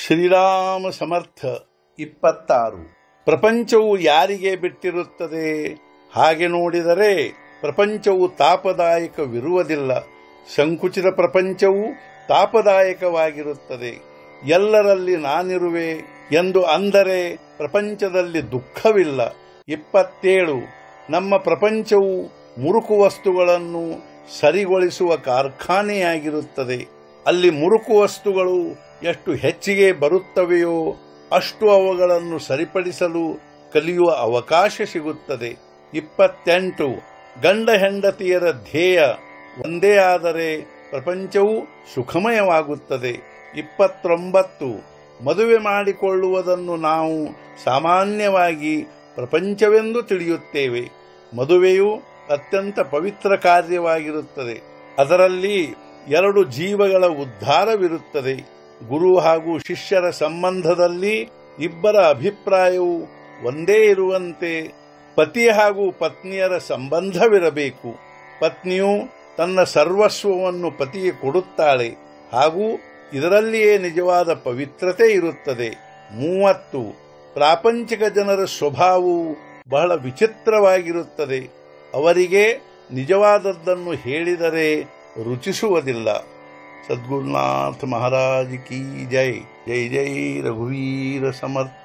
ಶ್ರೀರಾಮ ಸಮರ್ಥ ಇಪ್ಪತ್ತಾರು ಪ್ರಪಂಚವು ಯಾರಿಗೆ ಬಿಟ್ಟಿರುತ್ತದೆ ಹಾಗೆ ನೋಡಿದರೆ ಪ್ರಪಂಚವು ತಾಪದಾಯಕವಿರುವುದಿಲ್ಲ ಸಂಕುಚಿತ ಪ್ರಪಂಚವು ತಾಪದಾಯಕವಾಗಿರುತ್ತದೆ ಎಲ್ಲರಲ್ಲಿ ನಾನಿರುವೆ ಎಂದು ಅಂದರೆ ಪ್ರಪಂಚದಲ್ಲಿ ದುಃಖವಿಲ್ಲ ಇಪ್ಪತ್ತೇಳು ನಮ್ಮ ಪ್ರಪಂಚವು ಮುರುಕು ವಸ್ತುಗಳನ್ನು ಸರಿಗೊಳಿಸುವ ಕಾರ್ಖಾನೆಯಾಗಿರುತ್ತದೆ ಅಲ್ಲಿ ಮುರುಕು ವಸ್ತುಗಳು ಎಷ್ಟು ಹೆಚ್ಚಿಗೆ ಬರುತ್ತವೆಯೋ ಅಷ್ಟು ಅವುಗಳನ್ನು ಸರಿಪಡಿಸಲು ಕಲಿಯುವ ಅವಕಾಶ ಸಿಗುತ್ತದೆ ಇಪ್ಪತ್ತೆಂಟು ಗಂಡ ಹೆಂಡತಿಯರ ಧ್ಯೇಯ ಒಂದೇ ಆದರೆ ಪ್ರಪಂಚವು ಸುಖಮಯವಾಗುತ್ತದೆ ಇಪ್ಪತ್ತೊಂಬತ್ತು ಮದುವೆ ಮಾಡಿಕೊಳ್ಳುವುದನ್ನು ನಾವು ಸಾಮಾನ್ಯವಾಗಿ ಪ್ರಪಂಚವೆಂದು ತಿಳಿಯುತ್ತೇವೆ ಮದುವೆಯು ಅತ್ಯಂತ ಪವಿತ್ರ ಕಾರ್ಯವಾಗಿರುತ್ತದೆ ಅದರಲ್ಲಿ ಎರಡು ಜೀವಗಳ ಉದ್ಧಾರವಿರುತ್ತದೆ ಗುರು ಹಾಗೂ ಶಿಷ್ಯರ ಸಂಬಂಧದಲ್ಲಿ ಇಬ್ಬರ ಅಭಿಪ್ರಾಯವು ಒಂದೇ ಇರುವಂತೆ ಪತಿ ಹಾಗೂ ಪತ್ನಿಯರ ಸಂಬಂಧವಿರಬೇಕು ಪತ್ನಿಯು ತನ್ನ ಸರ್ವಸ್ವವನ್ನು ಪತಿಗೆ ಕೊಡುತ್ತಾಳೆ ಹಾಗೂ ಇದರಲ್ಲಿಯೇ ನಿಜವಾದ ಪವಿತ್ರತೆ ಇರುತ್ತದೆ ಮೂವತ್ತು ಪ್ರಾಪಂಚಿಕ ಜನರ ಸ್ವಭಾವವು ಬಹಳ ವಿಚಿತ್ರವಾಗಿರುತ್ತದೆ ಅವರಿಗೆ ನಿಜವಾದದ್ದನ್ನು ಹೇಳಿದರೆ ರುಚಿಸುವುದಿಲ್ಲ ಸದ್ಗುರುನಾಥ ಮಹಾರಾಜ್ ಕಿ ಜೈ ಜೈ ಜೈ ರಘುವೀರ ಸಮರ್ಥ